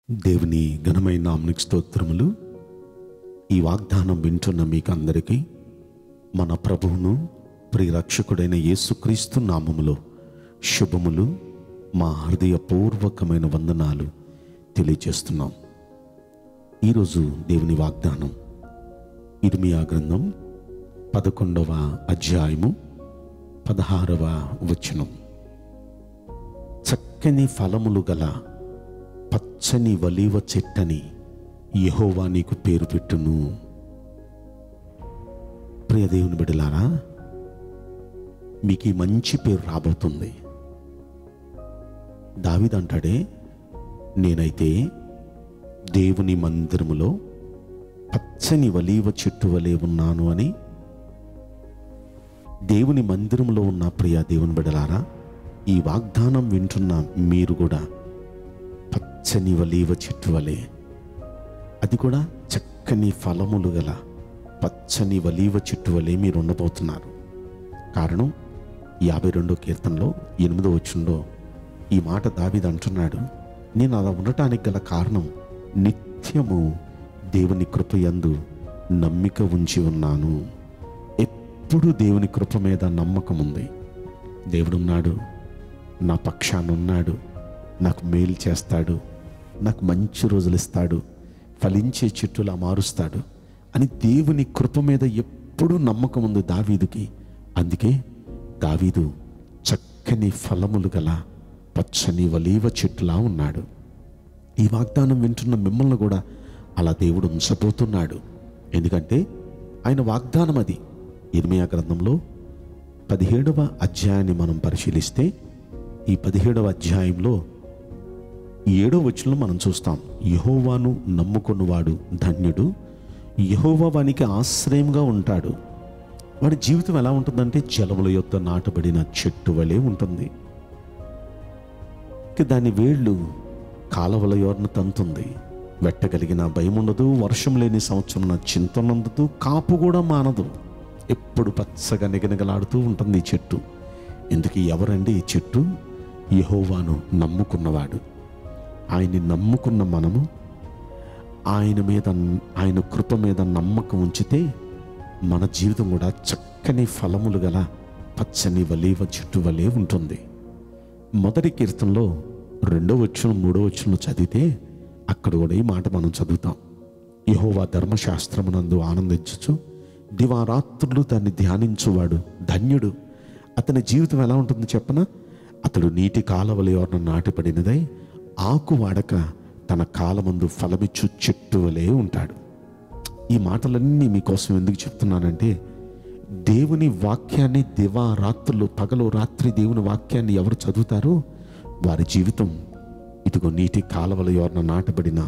దేవుని ఘనమైన నామనికి స్తోత్రములు ఈ వాగ్దానం వింటున్న మీకు అందరికీ మన ప్రభువును ప్రియరక్షకుడైన యేసుక్రీస్తు నామములో శుభములు మా హృదయపూర్వకమైన వందనాలు తెలియజేస్తున్నాం ఈరోజు దేవుని వాగ్దానం ఇర్మియా గ్రంథం పదకొండవ అధ్యాయము పదహారవ వచనం చక్కని ఫలములు గల పచ్చని వలీవ చెట్టని యెహోవా నీకు పేరు పెట్టును ప్రియ దేవుని బిడ్డలారా మీకు ఈ మంచి పేరు రాబోతుంది దావిదంటాడే నేనైతే దేవుని మందిరములో పచ్చని వలీవ చెట్టు వలె ఉన్నాను అని దేవుని మందిరంలో ఉన్న ప్రియ దేవుని బిడ్డలారా ఈ వాగ్దానం వింటున్న మీరు కూడా పచ్చని వలీవ చెట్టు వలె అది కూడా చక్కని ఫలములు గల పచ్చని వలీవ చెట్టు వలె మీరు ఉండబోతున్నారు కారణం యాభై రెండో కీర్తనలో ఎనిమిదో వచ్చుండో ఈ మాట దావిది అంటున్నాడు నేను అలా ఉండటానికి గల కారణం నిత్యము దేవుని కృపయందు నమ్మిక ఉంచి ఉన్నాను ఎప్పుడు దేవుని కృప మీద నమ్మకం ఉంది దేవుడున్నాడు నా పక్షాన ఉన్నాడు నాకు మేలు చేస్తాడు నాకు మంచి రోజులు ఇస్తాడు ఫలించే చెట్టులా మారుస్తాడు అని దేవుని కృప మీద ఎప్పుడూ నమ్మకం ఉంది దావీదుకి అందుకే దావీదు చక్కని ఫలములు గల పచ్చని వలీవ చెట్టులా ఉన్నాడు ఈ వాగ్దానం వింటున్న మిమ్మల్ని కూడా అలా దేవుడు ఉంచబోతున్నాడు ఎందుకంటే ఆయన వాగ్దానం అది ఇర్మియా గ్రంథంలో పదిహేడవ అధ్యాయాన్ని మనం పరిశీలిస్తే ఈ పదిహేడవ అధ్యాయంలో ఏడో వచనంలో మనం చూస్తాం యహోవాను నమ్ముకున్నవాడు ధన్యుడు యహోవా వానికి ఆశ్రయంగా ఉంటాడు వాడి జీవితం ఎలా ఉంటుందంటే జలముల యొక్క నాటబడిన చెట్టు వలె ఉంటుంది ఇక దాని వేళ్ళు కాలవల యోర్న తంతుంది వెట్టగలిగిన భయం ఉండదు వర్షం లేని సంవత్సరం చింత నందుతూ కాపు కూడా మానదు ఎప్పుడు పచ్చగా నిగనిగలాడుతూ ఉంటుంది ఈ చెట్టు ఎందుకు ఎవరండి ఈ చెట్టు యహోవాను నమ్ముకున్నవాడు ఆయన్ని నమ్ముకున్న మనము ఆయన మీద ఆయన కృప మీద నమ్మకం ఉంచితే మన జీవితం కూడా చక్కని ఫలములు గల పచ్చని వలీవ చెట్టు వలె ఉంటుంది మొదటి కీర్తనలో రెండో వచ్చిన మూడో వచ్చిన చదివితే అక్కడ కూడా ఈ మాట మనం చదువుతాం యహోవా ధర్మశాస్త్రమునందు ఆనందించచ్చు దివారాత్రులు దాన్ని ధ్యానించువాడు ధన్యుడు అతని జీవితం ఎలా ఉంటుందో చెప్పన అతడు నీటి కాలవల ఎవరిన నాటిపడినదై ఆకు వాడక తన కాలమందు ఫలమిచ్చు చెట్టు వలె ఉంటాడు ఈ మాటలన్నీ మీకోసం ఎందుకు చెప్తున్నానంటే దేవుని వాక్యాన్ని దివారాత్రులు పగలు రాత్రి దేవుని వాక్యాన్ని ఎవరు చదువుతారో వారి జీవితం ఇదిగో నీటి కాలవల ఎవరిన నాటబడిన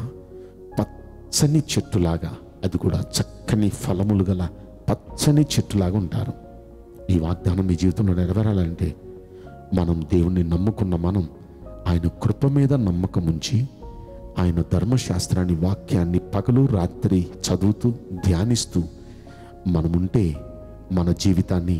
పచ్చని చెట్టులాగా అది కూడా చక్కని ఫలములు గల పచ్చని చెట్టులాగా ఉంటారు ఈ వాగ్దానం మీ జీవితంలో నెరవేరాలంటే మనం దేవుణ్ణి నమ్ముకున్న మనం ఆయన కృప మీద నమ్మకం ఉంచి ఆయన ధర్మశాస్త్రాన్ని వాక్యాన్ని పగలు రాత్రి చదువుతూ ధ్యానిస్తూ మనముంటే మన జీవితాన్ని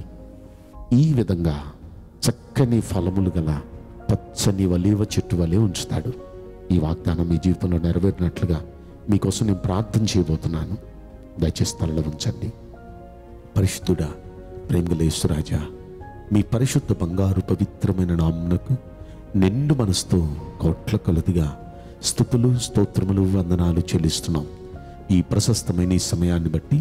ఈ విధంగా చక్కని ఫలములు గల పచ్చని వలీవ చెట్టు వలె ఉంచుతాడు ఈ వాగ్దానం మీ జీవితంలో నెరవేరినట్లుగా మీకోసం నేను ప్రార్థన చేయబోతున్నాను దయచేసి తలలో ఉంచండి పరిశుద్ధుడా ప్రేమలేశ్వరాజా మీ పరిశుద్ధ బంగారు పవిత్రమైన నామునకు నిండు మనసుతో కోట్ల కొలదిగా స్థుతులు స్తోత్రములు వందనాలు చెల్లిస్తున్నాం ఈ ప్రశస్తమైన ఈ సమయాన్ని బట్టి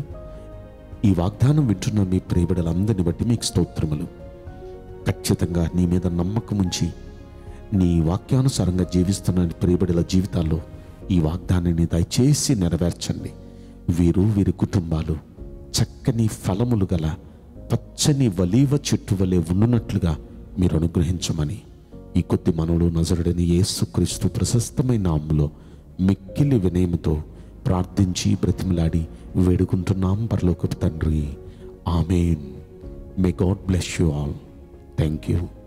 ఈ వాగ్దానం వింటున్న మీ ప్రియబిడలందరిని బట్టి మీకు స్తోత్రములు ఖచ్చితంగా నీ మీద నమ్మకం ఉంచి నీ వాక్యానుసారంగా జీవిస్తున్న ప్రియబిడల జీవితాల్లో ఈ వాగ్దానాన్ని దయచేసి నెరవేర్చండి వీరు వీరి కుటుంబాలు చక్కని ఫలములు గల పచ్చని వలీవ చెట్టు వలె ఉన్నట్లుగా మీరు అనుగ్రహించమని ఈ కొద్ది మనవుడు నజరుడని యేసుక్రీస్తు ప్రశస్తమైన నామములో మిక్కిలి వినయముతో ప్రార్థించి బ్రతిమలాడి వేడుకుంటున్నాం పరలోకపు తండ్రి amen may God bless you all thank you